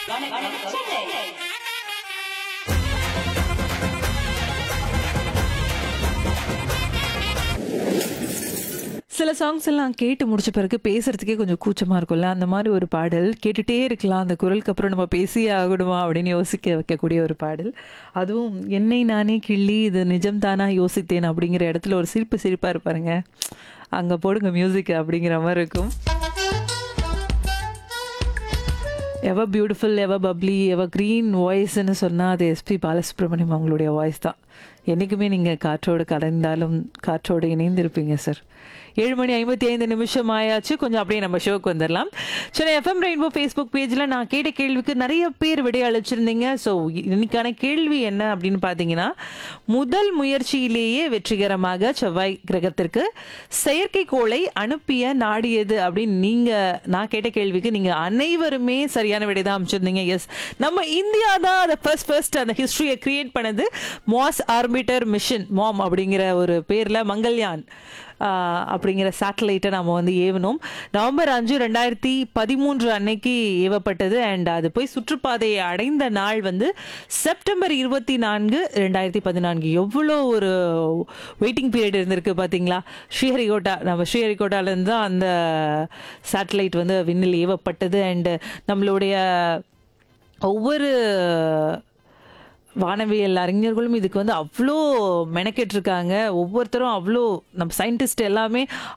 சில சாங்ஸ் எல்லாம் கேட்டு முடிச்ச பிறகு பேசுறதுக்கே கொஞ்சம் கூச்சமா இருக்கும்ல அந்த மாதிரி ஒரு பாடல் கேட்டுட்டே இருக்கலாம் அந்த குரலுக்கு அப்புறம் நம்ம பேசியே ஆகணுமா அப்படின்னு யோசிக்க வைக்கக்கூடிய ஒரு பாடல் அதுவும் என்னை நானே கிள்ளி இது நிஜம் தானா யோசித்தேன் அப்படிங்கிற இடத்துல ஒரு சிரிப்பு சிரிப்பா இருப்பாருங்க அங்க போடுங்க மியூசிக் அப்படிங்கிற மாதிரி இருக்கும் எவ பியூட்டிஃபுல் எவ பப்ளி எவ க்ரீன் வாய்ஸ்ன்னு சொன்னால் அது எஸ்பி பாலசுப்ரமணியம் அவங்களுடைய வாய்ஸ் தான் என்றைக்குமே நீங்கள் காற்றோடு கலந்தாலும் காற்றோடு இணைந்திருப்பீங்க சார் ஏழு மணி ஐம்பத்தி ஐந்து நிமிஷம் ஆயாச்சு கொஞ்சம் அப்படியே நம்ம ஷோக்கு வந்துடலாம் சென்னை எஃப்எம் ரெயின்போ ஃபேஸ்புக் பேஜில் நான் கேட்ட கேள்விக்கு நிறைய பேர் விடை அளிச்சிருந்தீங்க ஸோ இன்னைக்கான கேள்வி என்ன அப்படின்னு பார்த்தீங்கன்னா முதல் முயற்சியிலேயே வெற்றிகரமாக செவ்வாய் கிரகத்திற்கு செயற்கைக்கோளை அனுப்பிய நாடு எது அப்படின்னு நீங்கள் நான் கேட்ட கேள்விக்கு நீங்கள் அனைவருமே சரியான விடை தான் அமைச்சிருந்தீங்க எஸ் நம்ம இந்தியா தான் அதை ஃபர்ஸ்ட் ஃபர்ஸ்ட் அந்த ஹிஸ்ட்ரியை கிரியேட் பண்ணது மாஸ் ஆர்பிட்டர் மிஷன் மாம் அப்படிங்கிற ஒரு பேரில் மங்கள்யான் ஆஹ் அப்படிங்கிற சேட்டலைட்டை நம்ம வந்து ஏவனோம் நவம்பர் அஞ்சு ரெண்டாயிரத்தி பதிமூன்று அன்னைக்கு ஏவப்பட்டது அண்ட் அது போய் சுற்றுப்பாதையை அடைந்த நாள் வந்து செப்டம்பர் இருபத்தி நான்கு ரெண்டாயிரத்தி பதினான்கு எவ்வளோ ஒரு வெயிட்டிங் பீரியட் இருந்திருக்கு பார்த்தீங்களா ஸ்ரீஹரிகோட்டா நம்ம ஸ்ரீஹரிகோட்டாலேருந்து தான் அந்த சேட்டலைட் வந்து விண்ணில் ஏவப்பட்டது அண்டு நம்மளுடைய ஒவ்வொரு வானவியல் அறிஞர்களும் இதுக்கு வந்து அவ்வளோ மெனக்கெட்டிருக்காங்க ஒவ்வொருத்தரும் அவ்வளோ நம்ம சயின்டிஸ்ட் எல்லாமே